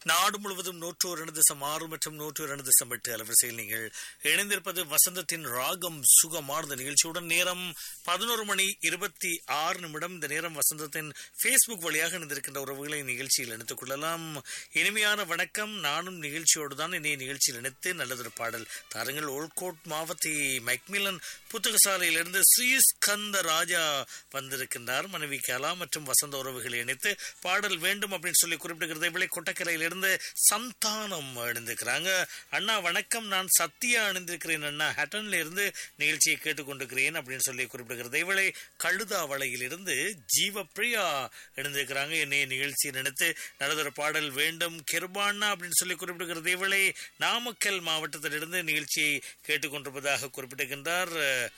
நாடு முழுவதும் நூற்று இரண்டு தசம் ஆறு மற்றும் நூற்று இரண்டு தசம் எட்டு அலவரிசையில் நீங்கள் இணைந்திருப்பது வசந்தத்தின் ராகம் சுகமார்ந்த நிகழ்ச்சியுடன் நேரம் பதினோரு மணி இருபத்தி ஆறு நிமிடம் இந்த நேரம் வசந்தத்தின் ஃபேஸ்புக் வழியாக இணைந்திருக்கின்ற உறவுகளை நிகழ்ச்சியில் இணைத்துக் கொள்ளலாம் இனிமையான வணக்கம் நானும் நிகழ்ச்சியோடு தான் இணைய நிகழ்ச்சியில் இணைத்து நல்லதொரு பாடல் தாருங்கள் ஓல்கோட் மாவத்தி மைக்மிலன் புத்தகசாலையிலிருந்து ஸ்ரீஸ்கந்த ராஜா வந்திருக்கின்றார் மனைவி கலா மற்றும் வசந்த உறவுகளை இணைத்து பாடல் வேண்டும் அப்படின்னு சொல்லி குறிப்பிடுகிறது விலை கொட்டக்கரையிலிருந்து சந்தானம் எழுந்திருக்கிறாங்க அண்ணா வணக்கம் நான் சத்யா அணிந்திருக்கிறேன் அண்ணா ஹட்டன்ல இருந்து நிகழ்ச்சியை கேட்டுக்கொண்டிருக்கிறேன் அப்படின்னு சொல்லி குறிப்பிடுகிறது இவளை கழுதாவளையிலிருந்து ஜீவப்பிரியா எழுந்திருக்கிறாங்க என்னைய நிகழ்ச்சியை நினைத்து நல்லதொரு பாடல் வேண்டும் கிருபாண்ணா அப்படின்னு சொல்லி குறிப்பிடுகிறது இவளை நாமக்கல் மாவட்டத்திலிருந்து நிகழ்ச்சியை கேட்டுக்கொண்டிருப்பதாக குறிப்பிட்டிருக்கின்றார்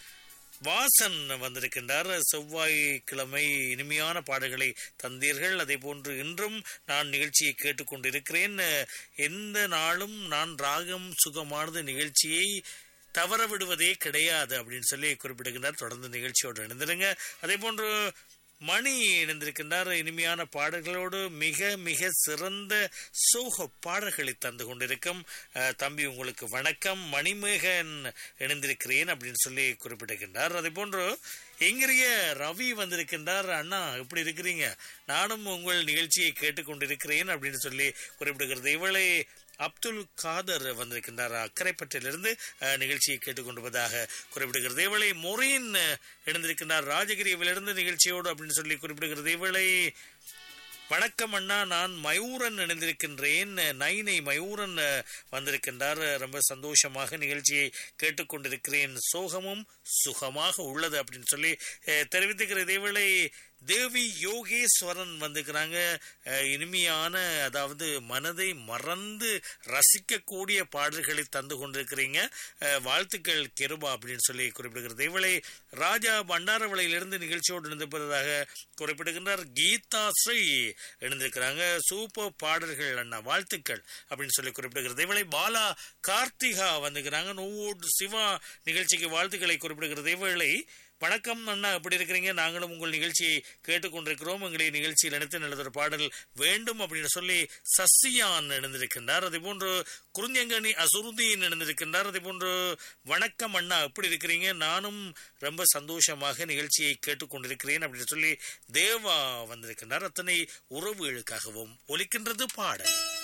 வாசன் வந்திருக்கின்றார் செவ்வாய்க்கிழமை இனிமையான பாடல்களை தந்தீர்கள் அதே போன்று இன்றும் நான் நிகழ்ச்சியை கேட்டுக்கொண்டிருக்கிறேன் எந்த நாளும் நான் ராகம் சுகமானது நிகழ்ச்சியை தவற விடுவதே கிடையாது அப்படின்னு சொல்லி குறிப்பிடுகின்றார் தொடர்ந்து நிகழ்ச்சியோடு இணைந்திருங்க அதே போன்று மணி இணைந்திருக்கின்றார் இனிமையான பாடல்களோடு மிக மிக சிறந்த சோக பாடல்களை தந்து கொண்டிருக்கும் தம்பி உங்களுக்கு வணக்கம் மணிமேகன் இணைந்திருக்கிறேன் அப்படின்னு சொல்லி குறிப்பிட்டிருக்கின்றார் அதே போன்று எங்கிரிய ரவி வந்திருக்கின்றார் அண்ணா எப்படி இருக்கிறீங்க நானும் உங்கள் நிகழ்ச்சியை கேட்டுக்கொண்டிருக்கிறேன் அப்படின்னு சொல்லி குறிப்பிடுகிறது இவளை அப்துல் காதர் வந்திருக்கின்றார் அக்கரைப்பட்டிலிருந்து நிகழ்ச்சியை கேட்டுக்கொண்டிருப்பதாக குறிப்பிடுகிறது இவளை மொரீன் இணைந்திருக்கின்றார் ராஜகிரியிலிருந்து நிகழ்ச்சியோடு அப்படின்னு சொல்லி குறிப்பிடுகிறது இவளை வணக்கம் அண்ணா நான் மயூரன் இணைந்திருக்கின்றேன் நைனை மயூரன் வந்திருக்கின்றார் ரொம்ப சந்தோஷமாக நிகழ்ச்சியை கேட்டுக்கொண்டிருக்கிறேன் சோகமும் சுகமாக உள்ளது அப்படின்னு சொல்லி தெரிவித்துக்கிற இதேவேளை தேவி யோகேஸ்வரன் வந்துக்கிறாங்க இனிமையான அதாவது மனதை மறந்து ரசிக்கக்கூடிய பாடல்களை தந்து கொண்டிருக்கிறீங்க வாழ்த்துக்கள் கிருபா அப்படின்னு சொல்லி குறிப்பிடுகிறது இவளை ராஜா பண்டாரவளையிலிருந்து நிகழ்ச்சியோடு இணைந்திருப்பதாக குறிப்பிடுகின்றார் கீதா ஸ்ரீ இணைந்திருக்கிறாங்க சூப்பர் பாடல்கள் அண்ணா வாழ்த்துக்கள் அப்படின்னு சொல்லி குறிப்பிடுகிறது இவளை பாலா கார்த்திகா வந்துக்கிறாங்க நோவோடு சிவா நிகழ்ச்சிக்கு வாழ்த்துக்களை குறிப்பிடுகிறது இவளை வணக்கம் அண்ணா எப்படி இருக்கிறீங்க நாங்களும் உங்கள் நிகழ்ச்சியை கேட்டுக்கொண்டிருக்கிறோம் எங்களுடைய நிகழ்ச்சியில் இணைத்து நல்லதொரு பாடல் வேண்டும் அப்படின்னு சொல்லி சசியான் இணைந்திருக்கின்றார் அதே போன்று குறிஞ்சங்கனி அசுருதீன் இணைந்திருக்கின்றார் அதே போன்று வணக்கம் அண்ணா எப்படி இருக்கிறீங்க நானும் ரொம்ப சந்தோஷமாக நிகழ்ச்சியை கேட்டுக்கொண்டிருக்கிறேன் அப்படின்னு சொல்லி தேவா வந்திருக்கின்றார் அத்தனை உறவுகளுக்காகவும் ஒலிக்கின்றது பாடல்